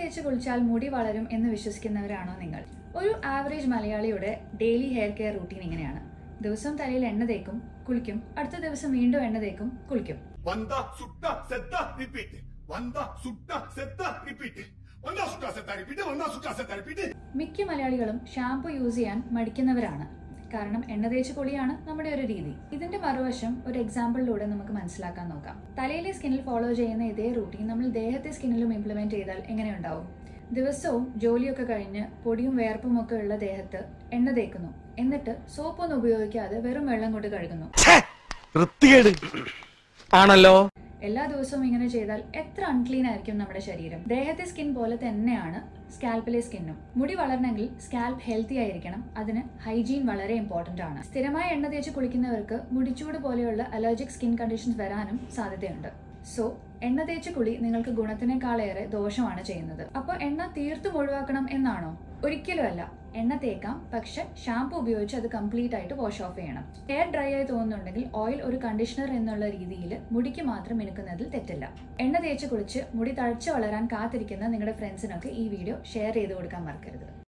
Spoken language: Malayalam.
തേച്ച് കുളിച്ചാൽ മുടി വളരും എന്ന് വിശ്വസിക്കുന്നവരാണോ നിങ്ങൾ ഒരു ആവറേജ് മലയാളിയുടെ ഡെയിലി ഹെയർ കെയർ റൂട്ടീൻ ഇങ്ങനെയാണ് ദിവസം തലയിൽ എണ്ണ തേക്കും കുളിക്കും അടുത്ത ദിവസം വീണ്ടും എണ്ണ തേക്കും കുളിക്കും വന്ത സുട്ട സെത്ത റിപ്പീറ്റ് വന്ത സുട്ട സെത്ത റിപ്പീറ്റ് വന്ത സുട്ട സെത്ത റിപ്പീറ്റ് വന്ത സുട്ട സെത്ത റിപ്പീറ്റ് മിക്ക മലയാളികളും ഷാംപൂ യൂസ് ചെയ്യാൻ മടിക്കുന്നവരാണ് കാരണം എണ്ണ തേച്ച് കുളിയാണ് നമ്മുടെ ഒരു രീതി ഇതിന്റെ മറുവശം ഒരു എക്സാമ്പിളിലൂടെ നമുക്ക് മനസ്സിലാക്കാൻ നോക്കാം തലയിലെ സ്കിന്നിൽ ഫോളോ ചെയ്യുന്ന ഇതേ റൂട്ടീൻ നമ്മൾ ദേഹത്തെ സ്കിന്നിലും ഇംപ്ലിമെന്റ് ചെയ്താൽ എങ്ങനെയുണ്ടാവും ദിവസവും ജോലിയൊക്കെ കഴിഞ്ഞ് പൊടിയും വേർപ്പും ഒക്കെ ഉള്ള ദേഹത്ത് എണ്ണ തേക്കുന്നു എന്നിട്ട് സോപ്പൊന്നും ഉപയോഗിക്കാതെ വെറും വെള്ളം കൊണ്ട് കഴുകുന്നു വൃത്തികേട് ആണല്ലോ എല്ലാ ദിവസവും ഇങ്ങനെ ചെയ്താൽ എത്ര അൺക്ലീൻ ആയിരിക്കും നമ്മുടെ ശരീരം ദേഹത്തെ സ്കിൻ പോലെ തന്നെയാണ് സ്കാൽപ്പിലെ സ്കിന്നും മുടി വളരണമെങ്കിൽ സ്കാൽപ്പ് ഹെൽത്തി ആയിരിക്കണം അതിന് ഹൈജീൻ വളരെ ഇമ്പോർട്ടന്റ് ആണ് സ്ഥിരമായി എണ്ണ തേച്ച് കുളിക്കുന്നവർക്ക് മുടിച്ചൂട് പോലെയുള്ള അലർജിക് സ്കിൻ കണ്ടീഷൻസ് വരാനും സാധ്യതയുണ്ട് സോ എണ്ണ തേച്ച് കുളി നിങ്ങൾക്ക് ഗുണത്തിനേക്കാളേറെ ദോഷമാണ് ചെയ്യുന്നത് അപ്പോൾ എണ്ണ തീർത്തും ഒഴിവാക്കണം എന്നാണോ ഒരിക്കലും അല്ല എണ്ണ തേക്കാം പക്ഷെ ഷാംപൂ ഉപയോഗിച്ച് അത് കംപ്ലീറ്റ് ആയിട്ട് വാഷ് ഓഫ് ചെയ്യണം ഹെയർ ഡ്രൈ ആയി തോന്നുന്നുണ്ടെങ്കിൽ ഓയിൽ ഒരു കണ്ടീഷണർ എന്നുള്ള രീതിയിൽ മുടിക്ക് മാത്രം മിനുക്കുന്നതിൽ തെറ്റില്ല എണ്ണ തേച്ച് കുളിച്ച് മുടി തഴച്ചു വളരാൻ കാത്തിരിക്കുന്ന നിങ്ങളുടെ ഫ്രണ്ട്സിനൊക്കെ ഈ വീഡിയോ ഷെയർ ചെയ്ത് കൊടുക്കാൻ മറക്കരുത്